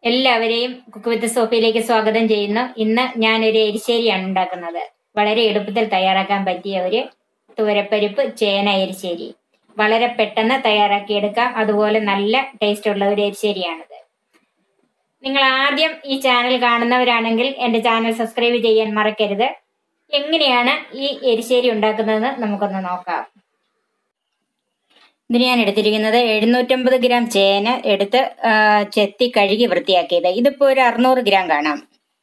എല്ലാവരെയും cook with സോഫിയിലേക്ക് സ്വാഗതം ചെയ്യുന്നു ഇന്ന് ഞാനൊരു എരിശ്ശേരിയാണ് ഉണ്ടാക്കുന്നത് വളരെ എളുപ്പത്തിൽ തയ്യാറാക്കാൻ പറ്റിയ ഒരു തുവരപ്പരിപ്പ് ചേന എരിശ്ശേരി വളരെ പെട്ടെന്ന് തയ്യാറാക്കിയെടുക്കാം അതുപോലെ നല്ല ടേസ്റ്റ് ഉള്ള ഒരു എരിശ്ശേരിയാണിത് നിങ്ങൾ ആദ്യം ഈ ചാനൽ കാണുന്നവരാണെങ്കിൽ എൻ്റെ ചാനൽ സബ്സ്ക്രൈബ് ചെയ്യാൻ മറക്കരുത് എങ്ങനെയാണ് ഈ എരിശ്ശേരി ഉണ്ടാക്കുന്നതെന്ന് നമുക്കൊന്ന് നോക്കാം ഇതിന് ഞാൻ എടുത്തിരിക്കുന്നത് എഴുന്നൂറ്റമ്പത് ഗ്രാം ചേന എടുത്ത് ആ, ചെത്തി കഴുകി വൃത്തിയാക്കിയത് ഇതിപ്പോ ഒരു അറുന്നൂറ് ഗ്രാം കാണാം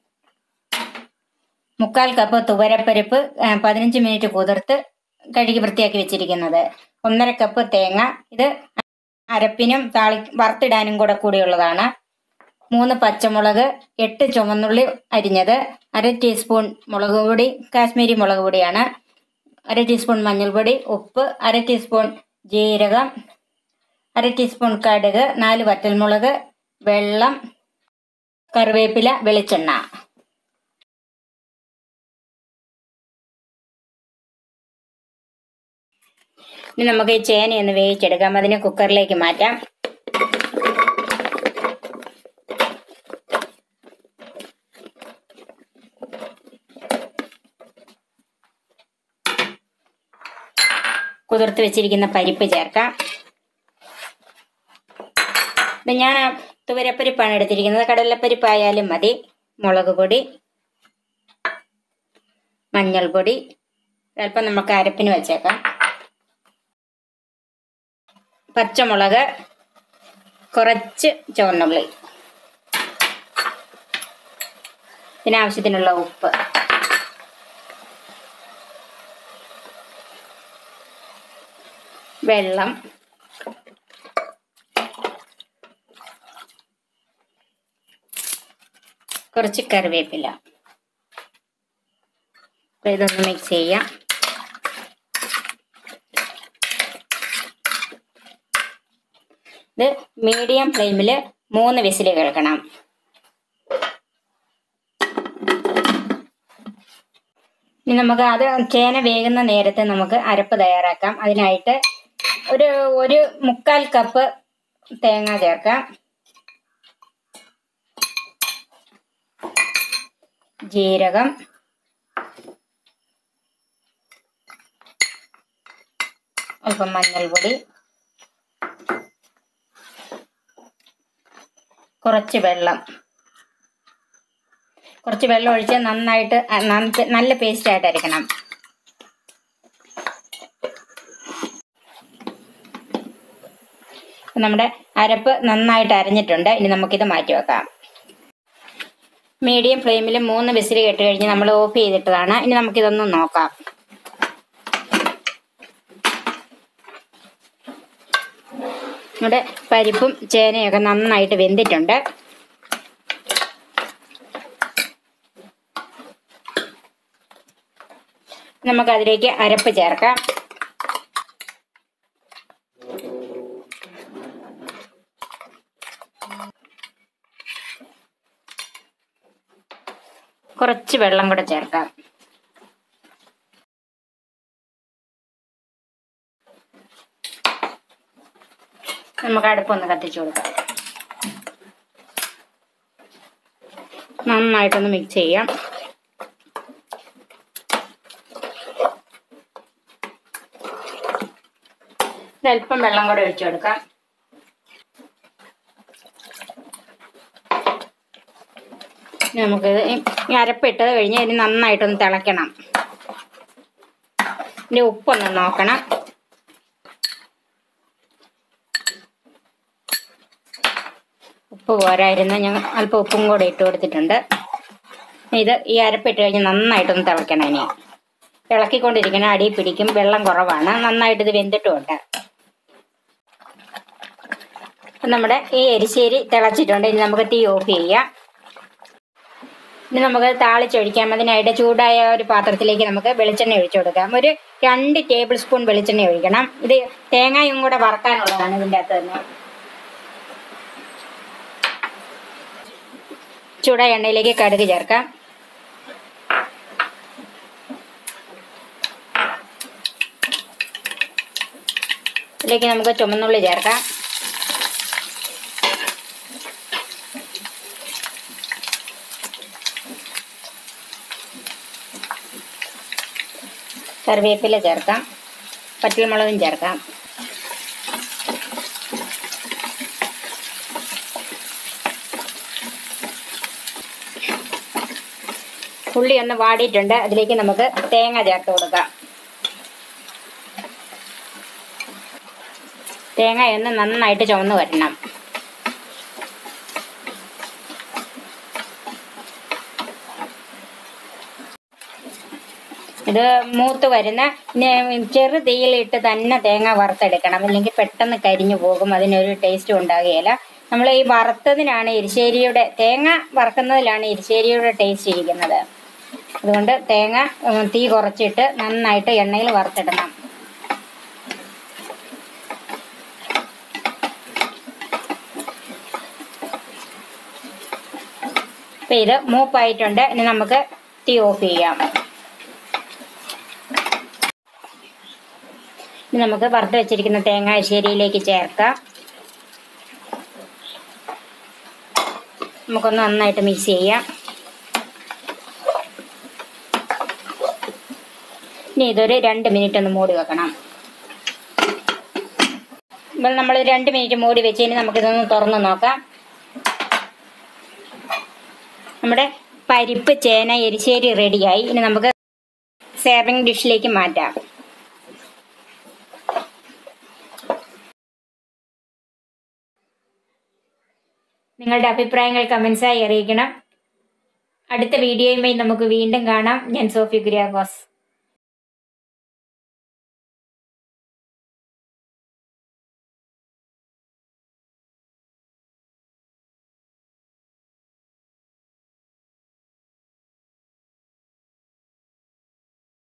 മുക്കാൽ കപ്പ് തുവരപ്പരിപ്പ് ആ, പതിനഞ്ച് മിനിറ്റ് കുതിർത്ത് കഴുകി വൃത്തിയാക്കി വെച്ചിരിക്കുന്നത് ഒന്നര കപ്പ് തേങ്ങ ഇത് അരപ്പിനും താളി വറുത്തിടാനും കൂടെ കൂടിയുള്ളതാണ് മൂന്ന് പച്ചമുളക് എട്ട് ചുവന്നുള്ളി അരിഞ്ഞത് അര ടീസ്പൂൺ മുളക് പൊടി കാശ്മീരി മുളക് പൊടിയാണ് അര ടീസ്പൂൺ മഞ്ഞൾപ്പൊടി ഉപ്പ് അര ടീസ്പൂൺ ജീരകം അര ടീസ്പൂൺ കടുക് നാല് വറ്റൽമുളക് വെള്ളം കറിവേപ്പില വെളിച്ചെണ്ണ ഇനി നമുക്ക് ഈ ചേനയൊന്ന് വേവിച്ചെടുക്കാം അതിനെ കുക്കറിലേക്ക് മാറ്റാം കുതിർത്ത് വെച്ചിരിക്കുന്ന പരിപ്പ് ചേർക്കാം ഇത് ഞാൻ തുവരപ്പരിപ്പാണ് എടുത്തിരിക്കുന്നത് കടലപ്പരിപ്പായാലും മതി മുളക് പൊടി മഞ്ഞൾപ്പൊടി അല്പം നമുക്ക് അരപ്പിന് വെച്ചേക്കാം പച്ചമുളക് കുറച്ച് ചുവന്നുള്ളി ഇതിനാവശ്യത്തിനുള്ള ഉപ്പ് വെള്ളം കുറച്ച് കറിവേപ്പില അപ്പൊ ഇതൊന്ന് മിക്സ് ചെയ്യാം ഇത് മീഡിയം ഫ്ലെയിമിൽ മൂന്ന് വിസിൽ കേൾക്കണം ഇനി നമുക്ക് അത് ചേന വേകുന്ന നേരത്തെ നമുക്ക് അരപ്പ് തയ്യാറാക്കാം അതിനായിട്ട് ഒരു ഒരു മുക്കാൽ കപ്പ് തേങ്ങ ചേർക്കാം ജീരകം അല്പം മഞ്ഞൾപ്പൊടി കുറച്ച് വെള്ളം കുറച്ച് വെള്ളം ഒഴിച്ച് നന്നായിട്ട് അ- നന്ന- നല്ല പേസ്റ്റ് ആയിട്ട് അരയ്ക്കണം നമ്മുടെ അരപ്പ് നന്നായിട്ട് അരഞ്ഞിട്ടുണ്ട് ഇനി നമുക്കിത് മാറ്റി വെക്കാം മീഡിയം ഫ്ലെയിമിൽ മൂന്ന് വിസിൽ കേട്ട് കഴിഞ്ഞ് നമ്മൾ ഓഫ് ചെയ്തിട്ടതാണ് ഇനി നമുക്കിതൊന്ന് നോക്കാം നമ്മുടെ പരിപ്പും ചേനയൊക്കെ നന്നായിട്ട് വെന്തിട്ടുണ്ട് നമുക്ക് അതിലേക്ക് അരപ്പ് ചേർക്കാം കുറച്ച് വെള്ളം കൂടെ ചേർക്കാം നമുക്ക് അടുപ്പൊന്ന് കത്തിച്ചു കൊടുക്കാം നന്നായിട്ടൊന്ന് മിക്സ് ചെയ്യാം ഒരല്പം വെള്ളം കൂടെ ഒഴിച്ചു കൊടുക്കാം ഇനി നമുക്കിത് ഈ- ഈ അരപ്പിട്ടത് കഴിഞ്ഞ് ഇനി നന്നായിട്ടൊന്ന് തിളയ്ക്കണം ഇതിന്റെ ഉപ്പൊന്ന് നോക്കണം ഉപ്പ് പോരായിരുന്നു ഞാൻ അല്പം ഉപ്പും കൂടെ ഇട്ട് കൊടുത്തിട്ടുണ്ട് ഇത് ഈ അരപ്പിട്ട് കഴിഞ്ഞ് നന്നായിട്ടൊന്ന് തിളയ്ക്കണം ഇനി ഇളക്കിക്കൊണ്ടിരിക്കണം അടി പിടിക്കും വെള്ളം കുറവാണ് നന്നായിട്ട് ഇത് വെന്തിട്ടുമുണ്ട് അപ്പം നമ്മുടെ ഈ എരിശ്ശേരി തിളച്ചിട്ടുണ്ട് ഇനി നമുക്ക് തീ ഓഫ് ചെയ്യാം ഇനി നമുക്ക് താളിച്ചൊഴിക്കാം അതിനായിട്ട് ചൂടായ ഒരു പാത്രത്തിലേക്ക് നമുക്ക് വെളിച്ചെണ്ണ ഒഴിച്ചു കൊടുക്കാം ഒരു രണ്ട് ടേബിൾ സ്പൂൺ വെളിച്ചെണ്ണ ഒഴിക്കണം ഇത് തേങ്ങയും കൂടെ വറക്കാനുള്ളതാണ് ഇതിൻ്റെ അകത്ത് തന്നെ ചൂടായ എണ്ണയിലേക്ക് കടുക് ചേർക്കാം ഇതിലേക്ക് നമുക്ക് ചുമന്നുള്ളി ചേർക്കാം കറിവേപ്പില ചേർക്കാം പച്ചമുളകും ചേർക്കാം ഉള്ളി ഒന്ന് വാടിയിട്ടുണ്ട് അതിലേക്ക് നമുക്ക് തേങ്ങ ചേർത്ത് കൊടുക്കാം തേങ്ങ ഒന്ന് നന്നായിട്ട് ചുവന്ന് വരണം ഇത് മൂത്ത് വരുന്ന നെ- ചെറു തീയിലിട്ട് തന്നെ തേങ്ങ വറുത്തെടുക്കണം അല്ലെങ്കിൽ പെട്ടെന്ന് കരിഞ്ഞു പോകും അതിനൊരു ടേസ്റ്റും ഉണ്ടാകുകയില്ല നമ്മൾ ഈ വറുത്തതിനാണ് എരിശ്ശേരിയുടെ തേങ്ങ വറക്കുന്നതിലാണ് എരിശ്ശേരിയുടെ ടേസ്റ്റ് ഇരിക്കുന്നത് അതുകൊണ്ട് തേങ്ങ ഉം, തീ കുറച്ചിട്ട് നന്നായിട്ട് എണ്ണയിൽ വറുത്തിടണം അപ്പം ഇത് മൂപ്പായിട്ടുണ്ട് ഇനി നമുക്ക് തീ ഓഫ് ചെയ്യാം ഇനി നമുക്ക് വറുത്ത് വെച്ചിരിക്കുന്ന തേങ്ങ അരിശ്ശേരിയിലേക്ക് ചേർക്കാം നമുക്കൊന്ന് നന്നായിട്ട് മിക്സ് ചെയ്യാം ഇനി ഇതൊരു രണ്ട് മിനിറ്റ് ഒന്ന് മൂടി വെക്കണം ഇപ്പോൾ നമ്മൾ രണ്ട് മിനിറ്റ് മൂടി വെച്ച് ഇനി നമുക്കിതൊന്ന് തുറന്ന് നോക്കാം നമ്മുടെ പരിപ്പ് ചേന എരിശ്ശേരി റെഡിയായി ഇനി നമുക്ക് സേവിങ് ഡിഷിലേക്ക് മാറ്റാം നിങ്ങളുടെ അഭിപ്രായങ്ങൾ കമൻസായി അറിയിക്കണം അടുത്ത വീഡിയോയുമായി നമുക്ക് വീണ്ടും കാണാം ഞാൻ സോഫി കുര്യാക്കോസ്